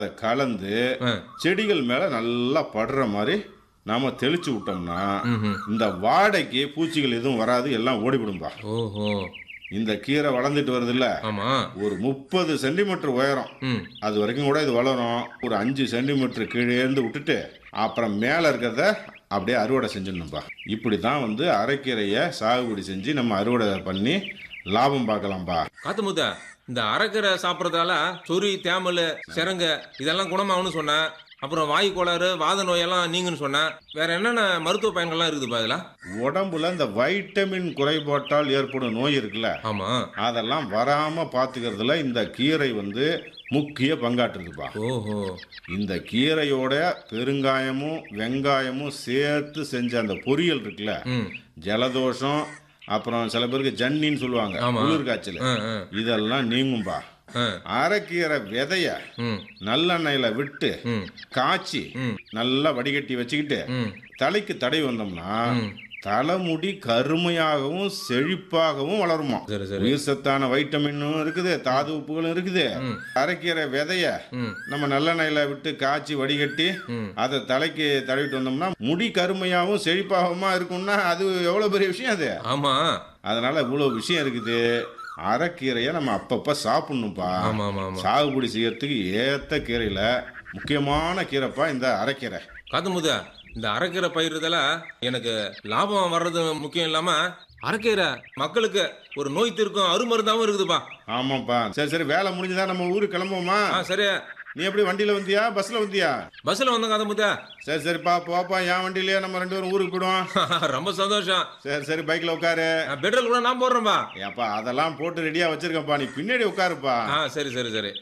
அதை கலந்து ஆ. செடிகள் மேல நல்லா படுற மாதிரி நாம தெளிச்சு விட்டோம்னா ம்ஹும். இந்த வாடைக்கு பூச்சிகள் எதுவும் வராது எல்லாம் ஓடிவிடும்பா ஓஹோ இந்த கீரை வளர்ந்துட்டு வருது இல்ல ஆமா ஒரு முப்பது சென்டிமீட்டர் உயரம் ம் அது வரைக்கும் கூட இது வளரும் ஒரு அஞ்சு சென்டிமீட்டர் கீழே இருந்து விட்டுட்டு அப்புறம் மேலே இருக்கிறத அப்படியே அறுவடை செஞ்சிடணும்பா இப்படி தான் வந்து அரைக்கீரையை சாகுபடி செஞ்சு நம்ம அறுவடை பண்ணி லாபம் பார்க்கலாம்பா காத்துமுத்த இந்த அரைக்கீரை சாப்பிட்றதால சொறி தேமல் சிரங்க இதெல்லாம் குணமாகும்னு சொன்னேன் அப்புறம் வாயு கோளாறு வாத நோயெல்லாம் நீங்கன்னு சொன்னேன் வேற என்னென்ன மருத்துவ பயன்கள்லாம் இருக்குதுப்பா இதெல்லாம் உடம்புல இந்த வைட்டமின் குறைபாட்டால் ஏற்படும் நோய் இருக்குல்ல ஆமா அதெல்லாம் வராம பார்த்துக்கிறதுல இந்த கீரை வந்து முக்கிய பங்காற்றுதுப்பா ஓஹோ இந்த கீரையோட பெருங்காயமும் வெங்காயமும் சேர்த்து செஞ்ச அந்த பொரியல் இருக்குல்ல ம் ஜலதோஷம் அப்புறம் சில பேருக்கு ஜன்னின்னு சொல்லுவாங்க ஆமா. குளிர் காய்ச்சல் ஆ ஆ இதெல்லாம் நீங்கும்பா ஆ அரைக்கீரை விதைய ம் நல்லெண்ணெயில விட்டு ம் காய்ச்சி ம். நல்லா வடிகட்டி வச்சுக்கிட்டு ம் தலைக்கு தடவி வந்தோம்னா ம். தலைமுடி கருமையாகவும் செழிப்பாகவும் வளருமா சரி சரி உயிர் சத்தான வைட்டமினும் இருக்குது தாது உப்புகளும் இருக்குது ம். அரைக்கீரை விதைய ம் நம்ம நல்லெண்ணெயில விட்டு காய்ச்சி வடிகட்டி ம் அதை தலைக்கு தடவிட்டு வந்தோம்னா முடி கருமையாகவும் செழிப்பாகவுமா இருக்கும்னா அது எவ்வளவு பெரிய விஷயம் அது ஆமா அதனால இவ்வளவு விஷயம் இருக்குது அரைக்கீரையை நம்ம அப்பப்ப சாப்பிடணும்ப்பா ஆமா ஆமா ஆமா சாகுபடி செய்யறதுக்கு ஏத்த கீரையில முக்கியமான கீரைப்பா இந்த அரைக்கீரை காத்துமுத இந்த அரைக்கீரை பயிர்றதால எனக்கு லாபம் வர்றது முக்கியம் இல்லாம அரைக்கீரை மக்களுக்கு ஒரு நோய் தீர்க்கும் அருமருந்தாவும் இருக்குதுப்பா ஆமாப்பா சரி சரி வேலை முடிஞ்சுதா நம்ம ஊருக்கு கிளம்புவோமா ஆ சரி நீ எப்படி வண்டியில வந்தியா பஸ்ல வந்தியா பஸ்ல வந்தோம் காத்துமுத்த சரி சரிப்பா போப்பா என் வண்டியிலேயே நம்ம ரெண்டு பேரும் ஊருக்கு போயிடுவோம் ரொம்ப சந்தோஷம் சரி சரி பைக்ல உட்காரு பெட்ரோல் கூட நான் போடுறேன்பா ஏப்பா அதெல்லாம் போட்டு ரெடியா வச்சிருக்கப்பா நீ பின்னாடி உட்காருப்பா ஆ சரி சரி சரி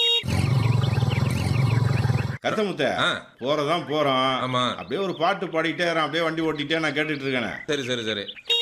கத்தமுத்த ஆ போறதான் போறோம் ஆமா அப்படியே ஒரு பாட்டு பாடிட்டே இருக்கேன், அப்படியே வண்டி ஓட்டிட்டே நான் கேட்டுட்டு இருக்கேனே சரி சரி சரி